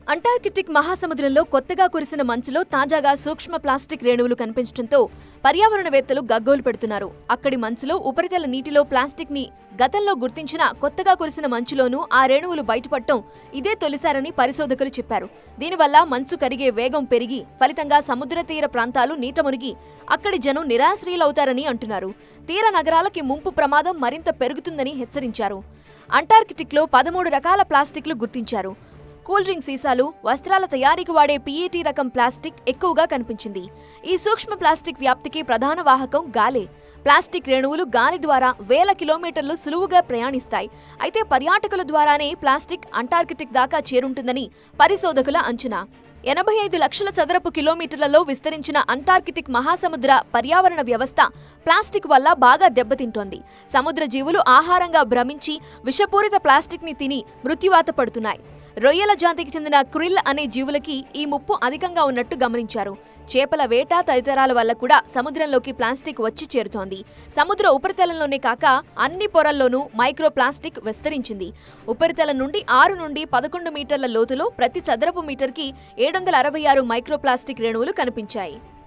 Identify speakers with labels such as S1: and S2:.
S1: Antarctic మహాసముద్రంలో కొత్తగా కురిసిన మంచులో తాజాగా సూక్ష్మ ప్లాస్టిక్ రేణువులు కనిపించడంతో పర్యావరణవేత్తలు గగ్గోలు పెడుతున్నారు అక్కడి మంచులో ఉపరితల నీటిలో ప్లాస్టిక్ ని గతంలో గుర్తించిన కొత్తగా కురిసిన మంచులోనూ ఆ రేణువులు బయటపడటం ఇదే తొలిసారని పరిశోధకులు చెప్పారు దీనివల్ల మంచు కరిగే వేగం పెరిగి ఫలితంగా సముద్ర తీర ప్రాంతాలు నీట మునిగి అక్కడి జనం నిరాశ్రయులవుతారని అంటున్నారు తీర నగరాలకి ముంపు ప్రమాదం మరింత పెరుగుతుందని హెచ్చరించారు అంటార్కిటిక్లో పదమూడు రకాల ప్లాస్టిక్లు గుర్తించారు కూల్ డ్రింక్ సీసాలు వస్త్రాల తయారీకి వాడే పీఈటీ రకం ప్లాస్టిక్ ఎక్కువగా కనిపించింది ఈ సూక్ష్మ ప్లాస్టిక్ వ్యాప్తికి ప్రధాన వాహకం గాలే ప్లాస్టిక్ రేణువులు గాలి ద్వారా వేల కిలోమీటర్లు సులువుగా ప్రయాణిస్తాయి అయితే పర్యాటకుల ద్వారానే ప్లాస్టిక్ అంటార్కిటిక్ దాకా చేరుంటుందని పరిశోధకుల అంచనా ఎనభై ఐదు లక్షల చదరపు కిలోమీటర్లలో విస్తరించిన అంటార్కిటిక్ మహాసముద్ర పర్యావరణ వ్యవస్థ ప్లాస్టిక్ వల్ల బాగా దెబ్బతింటోంది సముద్ర జీవులు ఆహారంగా భ్రమించి విషపూరిత ప్లాస్టిక్ ని తిని మృత్యువాత పడుతున్నాయి రొయ్యల జాతికి చెందిన క్రిల్ అనే జీవులకి ఈ ముప్పు అధికంగా ఉన్నట్టు గమనించారు చేపల వేట తదితరాల వల్ల కూడా సముద్రంలోకి ప్లాస్టిక్ వచ్చి చేరుతోంది సముద్ర ఉపరితలంలోనే కాక అన్ని పొరల్లోనూ మైక్రో ప్లాస్టిక్ విస్తరించింది ఉపరితలం నుండి ఆరు నుండి పదకొండు మీటర్ల లోతులో ప్రతి చదరపు మీటర్కి ఏడు వందల అరవై ఆరు మైక్రో ప్లాస్టిక్ రేణువులు కనిపించాయి